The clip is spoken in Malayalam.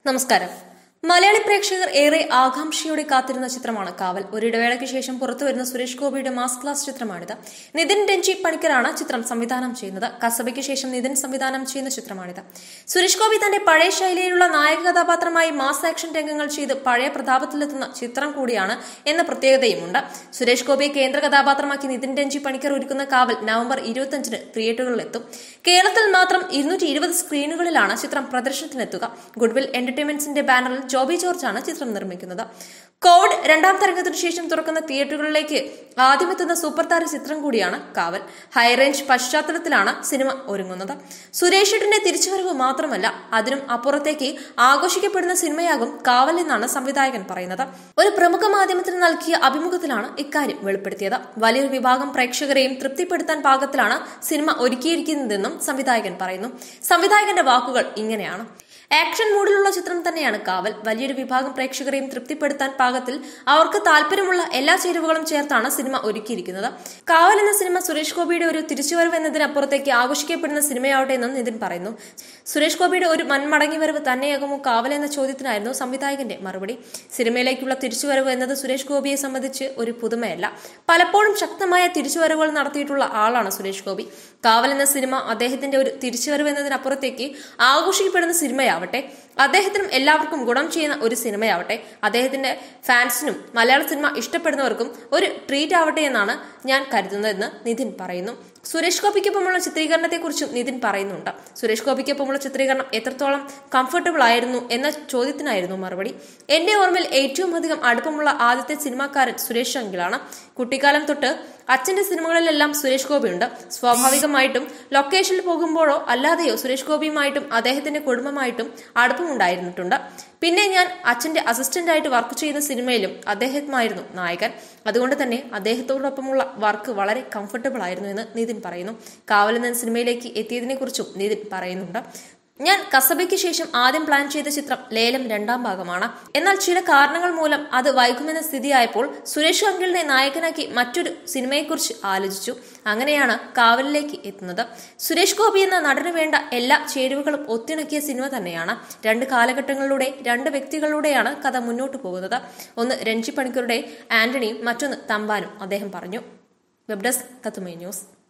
നമസ്കാരം മലയാളി പ്രേക്ഷകർ ഏറെ ആകാംക്ഷയോടെ കാത്തിരുന്ന ചിത്രമാണ് കാവൽ ഒരിടവേളയ്ക്ക് ശേഷം പുറത്തുവരുന്ന സുരേഷ് ഗോപിയുടെ മാസ് ക്ലാസ് ചിത്രമാണിത് നിതിൻ രഞ്ജി പണിക്കറാണ് ചിത്രം സംവിധാനം ചെയ്യുന്നത് കസബയ്ക്ക് ശേഷം നിതിൻ സംവിധാനം ചെയ്യുന്ന ചിത്രമാണിത് സുരേഷ് ഗോപി തന്റെ പഴയ ശൈലിയിലുള്ള നായക കഥാപാത്രമായി മാസ് ആക്ഷൻ രംഗങ്ങൾ ചെയ്ത് പഴയ പ്രതാപത്തിലെത്തുന്ന ചിത്രം കൂടിയാണ് എന്ന പ്രത്യേകതയുമുണ്ട് സുരേഷ് ഗോപിയെ കേന്ദ്ര കഥാപാത്രമാക്കി നിതിൻ രഞ്ജി പണിക്കർ ഒരുക്കുന്ന കാവൽ നവംബർ ഇരുപത്തിയഞ്ചിന് തിയേറ്ററുകളിലെത്തും കേരളത്തിൽ മാത്രം ഇരുന്നൂറ്റി ഇരുപത് സ്ക്രീനുകളിലാണ് ചിത്രം പ്രദർശനത്തിനെത്തുക ഗുഡ്വിൽ എന്റർടൈൻമെന്റ്സിന്റെ ബാനറിൽ ജോബി ജോർജാണ് ചിത്രം നിർമ്മിക്കുന്നത് കോവിഡ് രണ്ടാം തരംഗത്തിനു ശേഷം തുറക്കുന്ന തിയേറ്ററുകളിലേക്ക് ആദ്യമെത്തുന്ന സൂപ്പർ താര ചിത്രം കൂടിയാണ് കാവൽ ഹൈറേഞ്ച് പശ്ചാത്തലത്തിലാണ് സിനിമ ഒരുങ്ങുന്നത് സുരേഷ് ഏട്ടന്റെ തിരിച്ചുവരവ് മാത്രമല്ല അതിനും അപ്പുറത്തേക്ക് ആഘോഷിക്കപ്പെടുന്ന സിനിമയാകും കാവൽ എന്നാണ് സംവിധായകൻ പറയുന്നത് ഒരു പ്രമുഖ മാധ്യമത്തിന് നൽകിയ അഭിമുഖത്തിലാണ് ഇക്കാര്യം വെളിപ്പെടുത്തിയത് വലിയൊരു വിഭാഗം പ്രേക്ഷകരെയും തൃപ്തിപ്പെടുത്താൻ പാകത്തിലാണ് സിനിമ ഒരുക്കിയിരിക്കുന്നതെന്നും സംവിധായകൻ പറയുന്നു സംവിധായകന്റെ വാക്കുകൾ ഇങ്ങനെയാണ് ആക്ഷൻ മൂഡിലുള്ള ചിത്രം തന്നെയാണ് കാവൽ വലിയൊരു വിഭാഗം പ്രേക്ഷകരെയും തൃപ്തിപ്പെടുത്താൻ പാകത്തിൽ അവർക്ക് താല്പര്യമുള്ള എല്ലാ ചേരുവകളും ചേർത്താണ് സിനിമ ഒരുക്കിയിരിക്കുന്നത് കാവൽ എന്ന സിനിമ സുരേഷ് ഗോപിയുടെ ഒരു തിരിച്ചുവരവ് എന്നതിനപ്പുറത്തേക്ക് ആഘോഷിക്കപ്പെടുന്ന സിനിമയാവട്ടെ എന്നും നിതിൻ പറയുന്നു സുരേഷ് ഗോപിയുടെ ഒരു മൺമടങ്ങി വരവ് തന്നെയാകുമോ കാവൽ എന്ന ചോദ്യത്തിനായിരുന്നു സംവിധായകന്റെ മറുപടി സിനിമയിലേക്കുള്ള തിരിച്ചുവരവ് എന്നത് സുരേഷ് ഗോപിയെ സംബന്ധിച്ച് ഒരു പുതുമയല്ല പലപ്പോഴും ശക്തമായ തിരിച്ചുവരവുകൾ നടത്തിയിട്ടുള്ള ആളാണ് സുരേഷ് ഗോപി കാവൽ എന്ന സിനിമ അദ്ദേഹത്തിന്റെ ഒരു തിരിച്ചുവരവ് എന്നതിനപ്പുറത്തേക്ക് ആഘോഷിക്കപ്പെടുന്ന സിനിമയാവട്ടെ അദ്ദേഹത്തിനും എല്ലാവർക്കും ഗുണം ചെയ്യുന്ന ഒരു സിനിമയാവട്ടെ അദ്ദേഹത്തിന്റെ ഫാൻസിനും മലയാള സിനിമ ഇഷ്ടപ്പെടുന്നവർക്കും ഒരു ട്രീറ്റ് ആവട്ടെ എന്നാണ് ഞാൻ കരുതുന്നതെന്ന് നിതിൻ പറയുന്നു സുരേഷ് ഗോപിക്കൊപ്പമുള്ള ചിത്രീകരണത്തെക്കുറിച്ചും നിതിൻ പറയുന്നുണ്ട് സുരേഷ് ഗോപിക്കൊപ്പമുള്ള ചിത്രീകരണം എത്രത്തോളം കംഫർട്ടബിൾ ആയിരുന്നു എന്ന ചോദ്യത്തിനായിരുന്നു മറുപടി എന്റെ ഓർമ്മയിൽ ഏറ്റവും അധികം അടുപ്പമുള്ള ആദ്യത്തെ സിനിമാക്കാരൻ സുരേഷ് അങ്കിളാണ് കുട്ടിക്കാലം തൊട്ട് അച്ഛന്റെ സിനിമകളിലെല്ലാം സുരേഷ് ഗോപിയുണ്ട് സ്വാഭാവികമായിട്ടും ലൊക്കേഷനിൽ പോകുമ്പോഴോ അല്ലാതെയോ സുരേഷ് ഗോപിയുമായിട്ടും അദ്ദേഹത്തിന്റെ കുടുംബമായിട്ടും അടുപ്പമുണ്ടായിരുന്നിട്ടുണ്ട് പിന്നെ ഞാൻ അച്ഛന്റെ അസിസ്റ്റന്റ് ആയിട്ട് വർക്ക് ചെയ്യുന്ന സിനിമയിലും അദ്ദേഹമായിരുന്നു നായകൻ അതുകൊണ്ട് തന്നെ അദ്ദേഹത്തോടൊപ്പമുള്ള വർക്ക് വളരെ കംഫർട്ടബിൾ ആയിരുന്നു എന്ന് നിതിൻ പറയുന്നു കാവൽ എന്ന സിനിമയിലേക്ക് എത്തിയതിനെ കുറിച്ചും നിതിൻ പറയുന്നുണ്ട് ഞാൻ കസബയ്ക്ക് ശേഷം ആദ്യം പ്ലാൻ ചെയ്ത ചിത്രം ലേലം രണ്ടാം ഭാഗമാണ് എന്നാൽ ചില കാരണങ്ങൾ മൂലം അത് വൈകുമെന്ന സ്ഥിതിയായപ്പോൾ സുരേഷ് അങ്കിളിനെ നായകനാക്കി മറ്റൊരു സിനിമയെക്കുറിച്ച് ആലോചിച്ചു അങ്ങനെയാണ് കാവലിലേക്ക് എത്തുന്നത് സുരേഷ് ഗോപി എന്ന നടന് വേണ്ട എല്ലാ ചേരുവകളും ഒത്തിണക്കിയ സിനിമ തന്നെയാണ് രണ്ട് കാലഘട്ടങ്ങളിലൂടെ രണ്ട് വ്യക്തികളിലൂടെയാണ് കഥ മുന്നോട്ട് പോകുന്നത് ഒന്ന് രഞ്ജി പണിക്കരുടെ ആന്റണിയും മറ്റൊന്ന് തമ്പാനും അദ്ദേഹം പറഞ്ഞു വെബ് ഡെസ്ക് തത്തുമൈ ന്യൂസ്